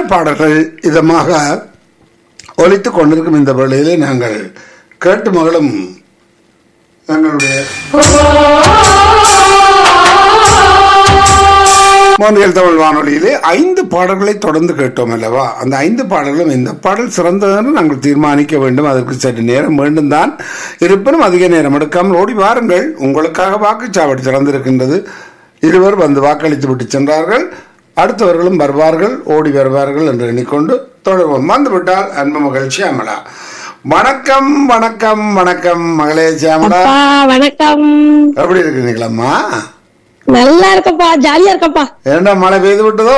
பாடல்கள் இதமாக ஒலித்துக் கொண்டிருக்கும் இந்த வேளையிலே நாங்கள் கேட்டு மகளும் எங்களுடைய மோந்தியல் தமிழ் வானொலியிலே ஐந்து பாடல்களை தொடர்ந்து கேட்டோம் அல்லவா அந்த ஐந்து பாடல்களும் இந்த பாடல் சிறந்ததென்று நாங்கள் தீர்மானிக்க வேண்டும் அதற்கு சற்று நேரம் வேண்டும் தான் இருப்பினும் அதிக நேரம் எடுக்காமல் ஓடி வாருங்கள் உங்களுக்காக வாக்குச்சாவடி திறந்திருக்கின்றது இருவர் வந்து வாக்களித்து விட்டு சென்றார்கள் அடுத்தவர்களும் வருவார்கள் ஓடி வருவார்கள் என்று எண்ணிக்கொண்டு தொடர்வோம் வந்துவிட்டால் அன்பு மகிழ்ச்சி அமலா வணக்கம் வணக்கம் வணக்கம் மகளே சியாமலா அப்பா வணக்கம் எப்படி இருக்கிறீங்களம்மா நல்லா இருக்கப்பா ஜாலியா இருக்கப்பா ஏண்டா மழை பெய்து விட்டதோ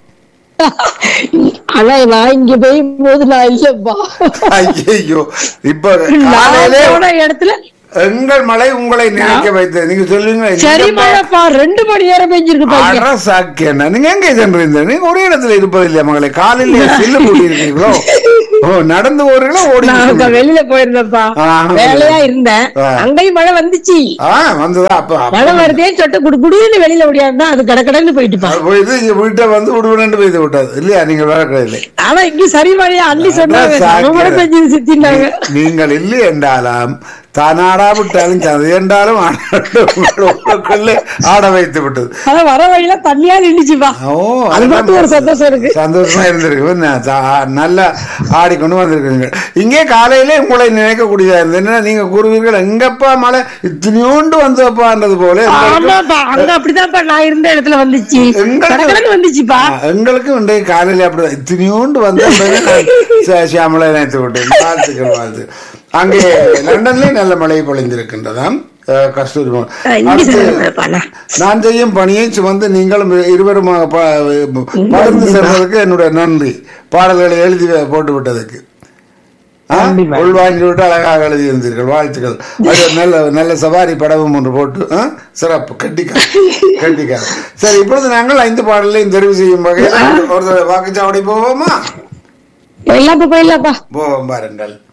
ஆனா நான் இங்க பெய்யும் போது நான் இல்லப்பா ஐயோ இப்ப நான் காலையிலே போன இடத்துல எங்கள் மழை உங்களை நினைக்க வைத்தது நீங்க சொல்லுவீங்க சரி எங்க மழைப்பா ரெண்டு மணி நேரம் பெஞ்சிருக்குப்பா இங்க. அட சாக்கியண்ணா நீங்க எங்க சென்றீங்க நீங்க ஒரே இடத்துல இருப்பதில்லையா மகளே காலையில சில்லு மூடி இருக்கீங்களோ ஓ நடந்து போறீங்களோ ஓடி நான் இப்ப இருக்கீங்களா? வெளியில போயிருந்தேன்ப்பா ஆ, வேலையா இருந்தேன் ஆ. அங்கேயும் மழை வந்துச்சு ஆ வந்ததா அப்ப அப்ப மழை வருதே சொட்ட குடு குடுன்னு வெளியில ஓடியாருந்தா அது கடக்கடன்னு போயிட்டுப்பா அது போயிட்டு இங்க வீட்டை வந்து விடுவனு பெய்து விட்டாது இல்லையா நீங்க வேற கிடையாது ஆனா இங்க சரி மழையா அள்ளி சொன்னாங்க சாக்கியம். நம்ம மழை பெஞ்சது சித்தினாங்க நீங்கள் இல்லை என்றாலும் தானாடா விட்டாலும் சது என்றாலும் உங்களுக்குள்ளே ஆட வைத்து விட்டது ஆனா வர வழியில தண்ணியா நின்றுச்சுப்பா ஓ அது அதெல்லாம் மட்டும் ஒரு சந்தோஷம் இருக்கு சந்தோஷமா இருந்திருக்கு என்ன, தா- நல்லா ஆடிக்கொண்டு வந்திருக்கீங்க இங்கே காலையிலே உங்களை நினைக்கக்கூடியதா இருந்தது என்னன்னா நீங்க கூறுவீர்கள் எங்கப்பா மழை இத்தனையோண்டு வந்தப்பான்றது போல எங்களுக்கு- ஆமாப்பா அங்க அப்படிதான்ப்பா நான் இருந்த இடத்துல வந்துச்சு எங்களுக்கு- கடற்கடன்னு வந்துச்சுப்பா ஆ, எங்களுக்கும் இன்றைய காலையில அப்படிதான் இத்தனையோண்டு வந்த உடனே நான் ச- சியாமளை நினைத்து விட்டேன் வாழ்த்துக்கள் வாழ்த்து அங்கே லண்டன்லயே நல்ல மழை பொழிந்திருக்கின்றதாம் அஹ், கஸ்தூரி மோகன். ஆ, இங்க அடுத்து, சொல்லுங்கப்பா நான். நான் செய்யும் பணியை சுமந்து நீங்களும் இருவருமாக ப- பகிர்ந்து செல்வதற்கு என்னுடைய நன்றி பாடல்களை எழுதி போட்டு விட்டதுக்கு ஆ? நன்றி, மேம். உள்வாங்கி விட்டு அழகாக எழுதி இருந்தீர்கள் வாழ்த்துக்கள் அது நல்ல நல்ல சவாரி படமும் ஒன்று போட்டு ஆ? சிறப்பு கட்டிக்கார் கட்டிக்கார் சரி இப்பொழுது நாங்கள் ஐந்து பாடலையும் தெரிவு செய்யும் வகையில் ஒரு தடவை வாக்குச்சாவடி போவோமா போயிடலாப்பா போயிடலாப்பா போவோம் பாருங்கள்